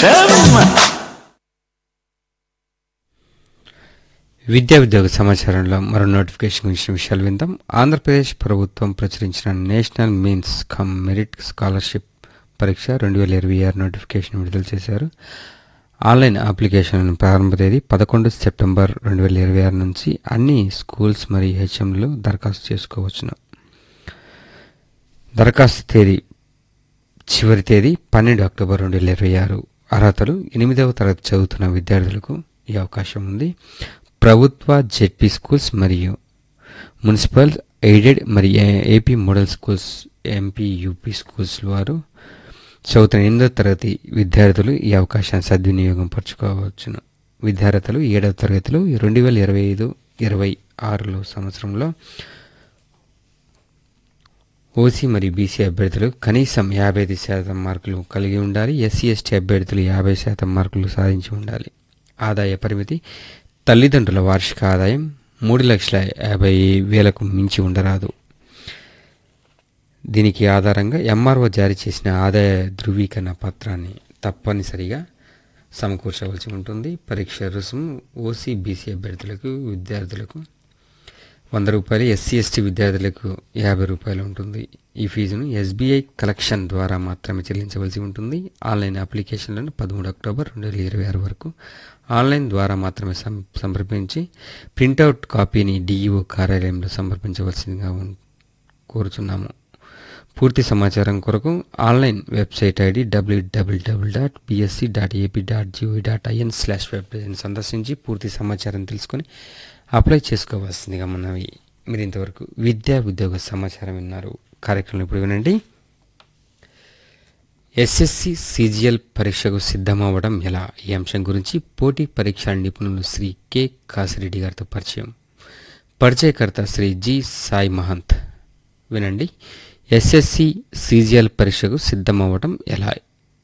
విద్యా ఉద్యోగ సమాచారంలో మరో నోటిఫికేషన్ గురించిన విషయాలు విందాం ఆంధ్రప్రదేశ్ ప్రభుత్వం ప్రచురించిన national means cum merit scholarship పరీక్ష రెండు వేల ఇరవై ఆరు నోటిఫికేషన్ విడుదల చేశారు ఆన్లైన్ అప్లికేషన్ ప్రారంభ తేదీ పదకొండు సెప్టెంబర్ రెండు వేల ఇరవై ఆరు నుంచి అన్ని స్కూల్స్ మరియు హెచ్ఎంలు దరఖాస్తు చేసుకోవచ్చును దరఖాస్తు తేదీ చివరి తేదీ పన్నెండు అక్టోబర్ రెండు వేల ఇరవై ఆరు అర్హతలు ఎనిమిదవ తరగతి చదువుతున్న విద్యార్థులకు ఈ అవకాశం ఉంది ప్రభుత్వ జెడ్పీ స్కూల్స్ మరియు మున్సిపల్ ఎయిడెడ్ మరియు ఏ- AP model schools MP UP schools వారు చదువుతున్న ఎనిమిదవ తరగతి విద్యార్థులు ఈ అవకాశాన్ని సద్వినియోగం పరచుకోవచ్చును విద్యార్థులు ఏడవ తరగతిలో రెండు వేల ఇరవై ఐదు ఇరవై ఆరులో సంవత్సరంలో ఓసీ మరియు బీసీ అభ్యర్థులు కనీసం యాభై ఐదు శాతం మార్కులు కలిగి ఉండాలి ఎస్సీ ఎస్టీ అభ్యర్థులు యాభై శాతం మార్కులు సాధించి ఉండాలి ఆదాయ పరిమితి తల్లిదండ్రుల వార్షిక ఆదాయం మూడు లక్షల యాభై వేలకు మించి ఉండరాదు దీనికి ఆధారంగా ఎంఆర్ఓ జారీ చేసిన ఆదాయ ధృవీకరణ పత్రాన్ని తప్పనిసరిగా సమకూర్చవలసి ఉంటుంది పరీక్ష రుసుము ఓసీ బీసీ అభ్యర్థులకు విద్యార్థులకు వంద రూపాయలు ఎస్సీ ఎస్టీ విద్యార్థులకు యాభై రూపాయలు ఉంటుంది ఈ ఫీజును ఎస్బీఐ కలెక్షన్ ద్వారా మాత్రమే చెల్లించవలసి ఉంటుంది ఆన్లైన్ అప్లికేషన్లను పదమూడు అక్టోబర్ రెండు వేల ఇరవై ఆరు వరకు ఆన్లైన్ ద్వారా మాత్రమే సం- సమర్పించి ప్రింటౌట్ కాపీని డిఈఓ కార్యాలయంలో సమర్పించవలసిందిగా ఉన్- కోరుచున్నాము పూర్తి సమాచారం కొరకు ఆన్లైన్ వెబ్సైట్ ఐడి డబ్ల్యూడబ్ల్యూడబ్ల్యూ dot BSE dot AP dot GOV dot IN slash web సందర్శించి పూర్తి సమాచారం తెలుసుకొని అప్లై చేసుకోవాల్సిందిగా మనవి మీరు ఇంతవరకు విద్యా ఉద్యోగ సమాచారం విన్నారు కార్యక్రమం ఇప్పుడు వినండి ఎస్ఎస్సి సిజిఎల్ పరీక్షకు సిద్ధమవ్వడం ఎలా ఈ అంశం గురించి పోటీ పరీక్షా నిపుణులు శ్రీ కె కాసిరెడ్డి గారితో పరిచయం పరిచయకర్త శ్రీ జి సాయి మహంత్ వినండి ఎస్ఎస్సి సిజిఎల్ పరీక్షకు సిద్ధమవ్వడం ఎలా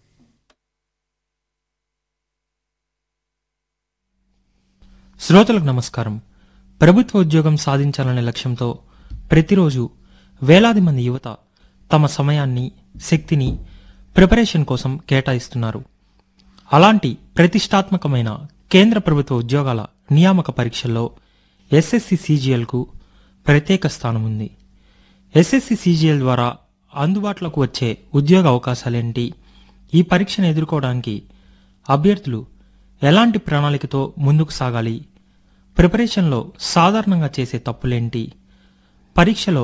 శ్రోతలకు నమస్కారం ప్రభుత్వ ఉద్యోగం సాధించాలనే లక్ష్యంతో ప్రతిరోజు వేలాది మంది యువత తమ సమయాన్ని శక్తిని ప్రిపరేషన్ కోసం కేటాయిస్తున్నారు అలాంటి ప్రతిష్టాత్మకమైన కేంద్ర ప్రభుత్వ ఉద్యోగాల నియామక పరీక్షల్లో ఎస్ఎస్సి సిజిఎల్కు ప్రత్యేక స్థానం ఉంది ఎస్ఎస్సి సిజిఎల్ ద్వారా అందుబాటులోకి వచ్చే ఉద్యోగ అవకాశాలేంటి ఈ పరీక్షను ఎదుర్కోవడానికి అభ్యర్థులు ఎలాంటి ప్రణాళికతో ముందుకు సాగాలి ప్రిపరేషన్లో సాధారణంగా చేసే తప్పులేంటి పరీక్షలో